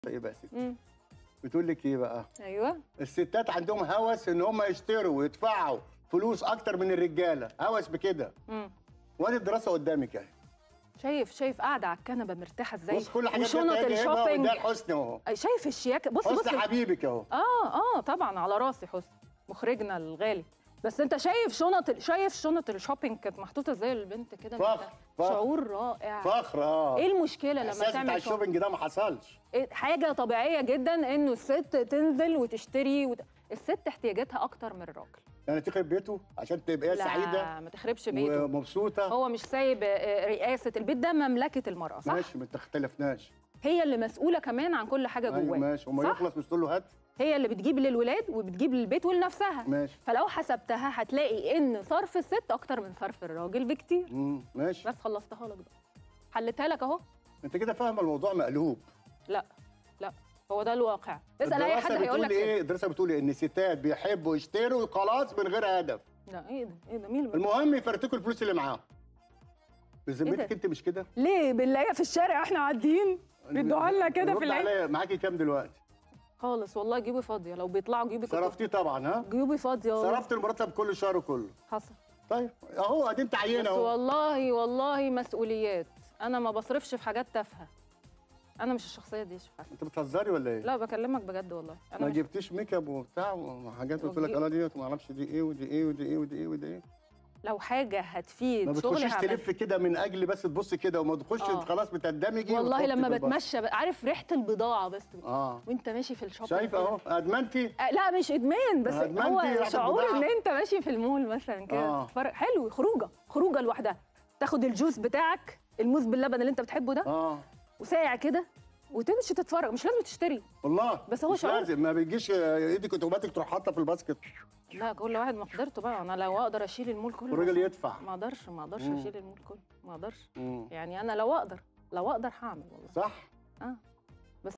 ايه بقى يا ستي امم بتقول لك ايه بقى ايوه الستات عندهم هوس ان هم يشتروا ويدفعوا فلوس اكتر من الرجاله هوس بكده امم وادي الدراسه قدامك اهي شايف شايف قاعده على الكنبه مرتاحه ازاي بص كل حاجه وشنط الشوبينج ده الحسن اهو أي شايف الشياكه بص بص حسن حبيبك اهو اه اه طبعا على راسي حسن مخرجنا الغالي بس انت شايف شنط شايف شنط الشوبينج كانت محطوطه ازاي للبنت كده فخر، كده. فخر. شعور رائع فخر اه ايه المشكله لما الاساس بتاع تعمل شوبينج الشوبينج ده ما حصلش إيه حاجه طبيعيه جدا انه الست تنزل وتشتري وت... الست احتياجاتها اكتر من الراجل يعني تخرب بيته عشان تبقى هي لا سعيده ما تخربش بيته ومبسوطه هو مش سايب آه، رئاسه البيت ده مملكه المراه صح ماشي ما اختلفناش هي اللي مسؤوله كمان عن كل حاجه ايوه جواه ماشي وما صح؟ يخلص مش تقول له هات هي اللي بتجيب للولاد وبتجيب للبيت ولنفسها ماشي فلو حسبتها هتلاقي ان صرف الست اكتر من صرف الراجل بكتير امم ماشي بس خلصتها لك بقى حلتها لك اهو انت كده فاهمه الموضوع مقلوب لا لا هو ده الواقع اسال اي حد الدراسة هيقول بتقول لك كده. ايه الدراسه بتقول ان الستات بيحبوا يشتروا خلاص من غير هدف لا ايه ده ايه ده مين اللي المهم يفرتكوا الفلوس اللي معاهم بذمتك ده؟ انت مش كده ليه بنلاقيها في الشارع احنا عاديين بيدوها لنا كده في رد العين عليا معاكي كام دلوقتي خالص والله جيوبي فاضيه لو بيطلعوا جيوبي كنت- صرفتيه طبعا ها جيوبي فاضيه والله. صرفت المرتب كل شهر كله حصل طيب اهو ادي انت عينه بس اهو والله والله مسؤوليات انا ما بصرفش في حاجات تافهه انا مش الشخصيه دي شوف انت بتهزري ولا ايه لا بكلمك بجد والله انا ما مش جبتيش ميك اب وبتاع وحاجات قلت لك وجي- انا دي ما اعرفش دي ايه ودي ايه ودي ايه ودي ايه ودي ايه لو حاجه ما هتفيد شغلي بتخشيش هعملها. تلف كده من اجل بس تبص كده وما تخش آه. خلاص بتندمجي والله وتحطي لما في البص. بتمشى ب- عارف ريحه البضاعه بس اه وانت ماشي في الشوبينج شايف كده. اهو ادمنتي آه، لا مش ادمان بس أدمنتي هو ريحة شعور البضاعة. ان انت ماشي في المول مثلا كده آه. تتفرج حلو خروجه خروجه لوحدها تاخد الجوز بتاعك الموز باللبن اللي انت بتحبه ده اه وساقع كده وتمشي تتفرج مش لازم تشتري والله بس هو مش شعور. لازم ما بيجيش ايدك اوتوماتيك تروح حاطه في الباسكت لا كل واحد مقدرته بقى انا لو اقدر اشيل المول كله والراجل بس يدفع ما اقدرش ما اقدرش مم. اشيل المول كله ما اقدرش مم. يعني انا لو اقدر لو اقدر هعمل والله صح اه